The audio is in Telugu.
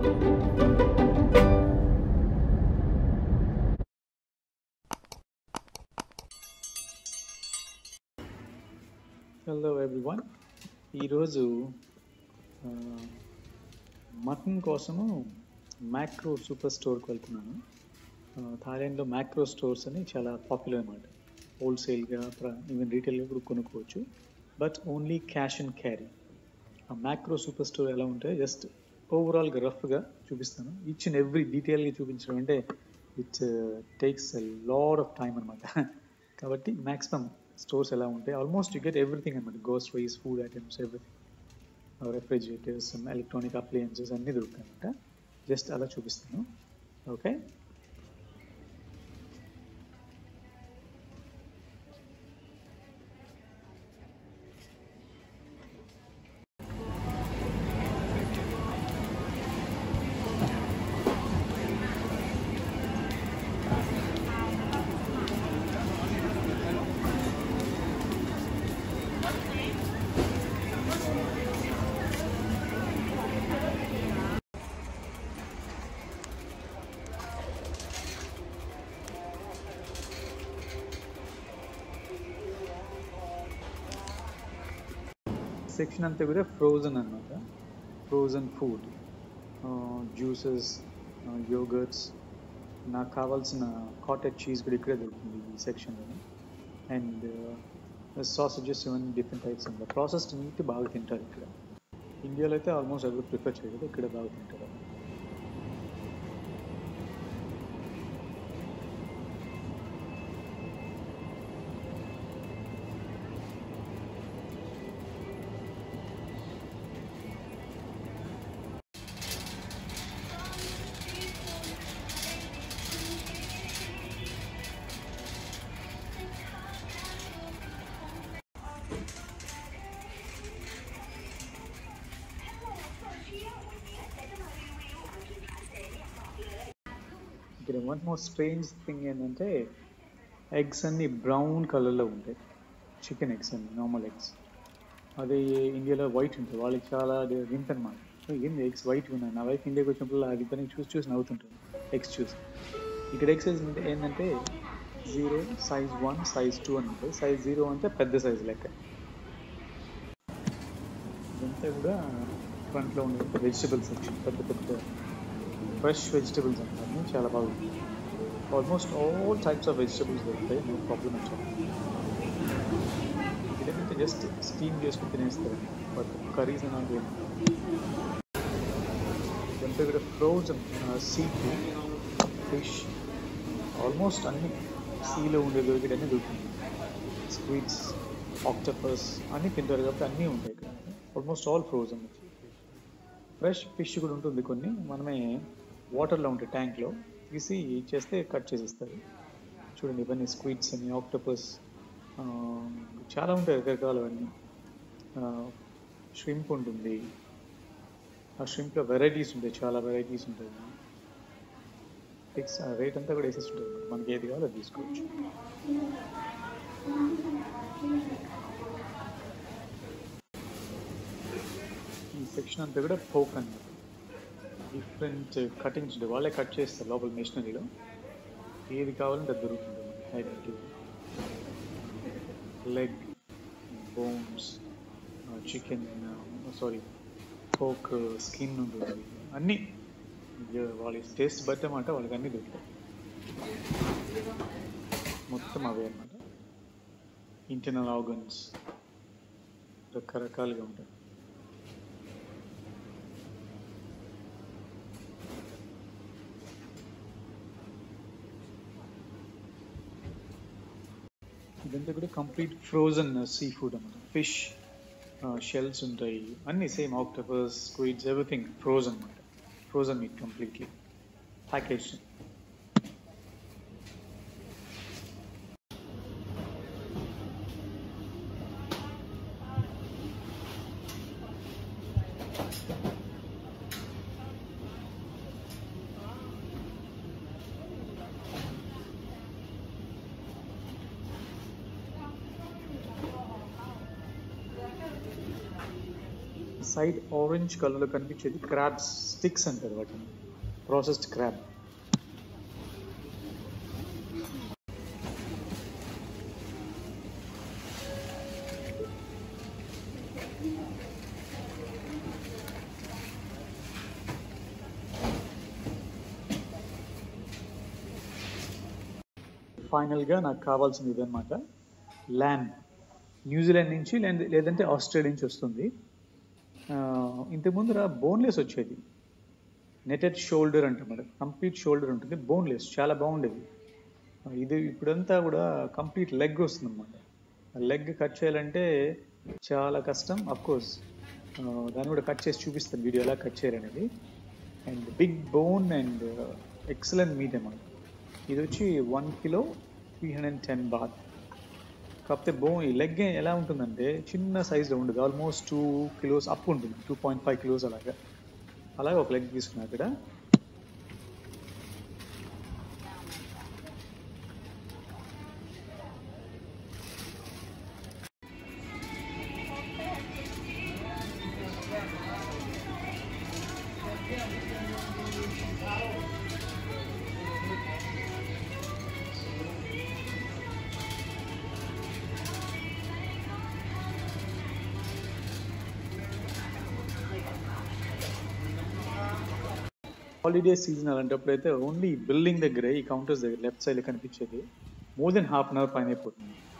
హలో ఎవ్రీవన్ ఈరోజు ఆ, మటన్ కోసము మ్యాక్రో సూపర్ స్టోర్కి వెళ్తున్నాను ఆ, థాయిలాండ్లో మ్యాక్రో స్టోర్స్ అని చాలా పాపులర్ అనమాట హోల్సేల్గా ఈవెన్ రీటైల్గా కూడా కొనుక్కోవచ్చు but only cash and carry ఆ మ్యాక్రో సూపర్ స్టోర్ ఎలా ఉంటే జస్ట్ ఓవరాల్గా రఫ్గా చూపిస్తాను ఈచ్ అండ్ ఎవ్రీ డీటెయిల్గా చూపించడం అంటే it takes lot of time అనమాట కాబట్టి మ్యాక్సిమం స్టోర్స్ ఎలా ఉంటాయి ఆల్మోస్ట్ యూ గెట్ ఎవ్రీథింగ్ అనమాట groceries food items everything refrigerators electronic appliances అన్నీ దొరుకుతాయి అనమాట జస్ట్ అలా చూపిస్తాను ఓకే సెక్షన్ అంతా కూడా ఫ్రోజన్ అనమాట ఫ్రోజన్ ఫుడ్ జ్యూసెస్ యోగర్ట్స్ నాకు కావాల్సిన కాటెడ్ చీజ్ కూడా ఇక్కడే దొరుకుతుంది ఈ సెక్షన్లో అండ్ సాసేజెస్ ఇవన్నీ డిఫరెంట్ టైప్స్ అనమాట ప్రాసెస్డ్ మీట్ బాగా తింటారు ఇక్కడ ఇండియాలో అయితే ఆల్మోస్ట్ ఎవరు ప్రిఫర్ చేయరు ఇక్కడ బాగా తింటారు ఇక్కడ వన్ మోర్ స్ట్రేంజ్ థింగ్ ఏంటంటే ఎగ్స్ అన్ని బ్రౌన్ కలర్లో ఉంటాయి చికెన్ ఎగ్స్ అన్ని నార్మల్ ఎగ్స్ అదే ఇండియాలో వైట్ ఉంటుంది వాళ్ళకి చాలా వింతనమాట సో ఏంది ఎగ్స్ వైట్ ఉన్నాయి నా వైఫ్ ఇండియాకి వచ్చినప్పుడు అది పని చూసి చూసి నవ్వుతుంటుంది ఎగ్స్ చూసి ఇక్కడ ఎగ్స్ ఏంటంటే zero size one size two అని ఉంటుంది సైజ్ జీరో అంటే పెద్ద సైజ్ లెక్క ఇదంతా కూడా ఫ్రంట్లో ఉండే వెజిటబుల్ సెక్షన్ పెద్ద పెద్ద ఫ్రెష్ వెజిటబుల్స్ అంటారు చాలా బాగుంది almost all types of vegetables దొరుకుతాయి నో ప్రాబ్లమ్ వచ్చాను ఇదేంటంటే జస్ట్ స్టీమ్ చేసుకుని తినేస్తారు బట్ కర్రీస్ అనేది ఇదంతా కూడా frozen sea food fish almost అన్ని సీలో ఉండే దొరికేటన్నీ దొరుకుతుంది స్వీట్స్ ఆక్టపస్ అన్నీ తింటారు కాబట్టి అన్నీ ఉంటాయి ఇక్కడ almost all frozen fresh fish కూడా ఉంటుంది కొన్ని మనమే వాటర్లో ఉంటాయి ట్యాంక్లో తీసి చేస్తే కట్ చేసేస్తారు చూడండి ఇవన్నీ స్క్వీడ్స్ అని ఆక్టోపస్ చాలా ఉంటాయి రకరకాలు అవన్నీ షింప్ ఉంటుంది ఆ షింప్లో వెరైటీస్ ఉంటాయి చాలా వెరైటీస్ ఉంటాయి ఫిక్స్ రేట్ అంతా కూడా వేసేసి ఉంటుంది మనకి ఏది కావాలో అది తీసుకోవచ్చు ఈ సెక్షన్ అంతా కూడా పోక్ అన్నమాట డిఫరెంట్ కటింగ్స్ ఉంటాయి వాళ్ళే కట్ చేస్తారు లోపల మిషనరీలో ఏది కావాలంటే అది దొరుకుతుంది head leg bones chicken sorry pork skin ఉంటుంది అన్నీ వాళ్ళ టేస్ట్ బట్టి అన్నమాట వాళ్ళకి అన్నీ దొరుకుతాయి మొత్తం అవే అన్నమాట ఇంటర్నల్ ఆర్గన్స్ రకరకాలుగా ఉంటాయి ఇదంతా కూడా కంప్లీట్ ఫ్రోజన్ సీ ఫుడ్ అన్నమాట ఫిష్ షెల్స్ ఉంటాయి అన్ని same octopus squids everything frozen అనమాట frozen meat completely package side orange కలర్లో కనిపించేది క్రాబ్ స్టిక్స్ అంటారు వాటిని ప్రాసెస్డ్ క్రాబ్ ఫైనల్గా నాకు కావాల్సింది ఇదనమాట ల్యామ్ న్యూజిలాండ్ నుంచి లేద- లేదంటే ఆస్ట్రేలియా నుంచి వస్తుంది ఆ, ఇంతకు ముందర బోన్లెస్ వచ్చేది నెటెడ్ షోల్డర్ అంటాం కంప్లీట్ షోల్డర్ ఉంటుంది బోన్లెస్ చాలా బాగుండేది ఆ, ఇది ఇప్పుడంతా కూడా కంప్లీట్ లెగ్ వస్తుంది అనమాట లెగ్ కట్ చేయాలంటే చాలా కష్టం కోర్స్ దాన్ని కూడా కట్ చేసి చూపిస్తాను వీడియో ఎలా కట్ చేయాలనేది and big bone and excellent meat అన్నమాట ఇది వచ్చి one kilo three hundred and ten baht కాకపోతే బో ఈ లెగ్ ఎలా ఉంటుందంటే చిన్న సైజులో ఉండదు ఆల్మోస్ట్ టూ కిలోస్ అప్ ఉంటుంది టూ పాయింట్ ఫైవ్ కిలోస్ అలాగా అలాగే ఒక లెగ్ తీసుకున్నా ఇక్కడ హాలిడే సీజన్ అలాంటప్పుడు అయితే ఓన్లీ బిల్డింగ్ దగ్గర ఈ కౌంటర్స్ దగ్గర లెఫ్ట్ సైడ్ కనిపించేది more then half an hour పైన అయిపోతుంది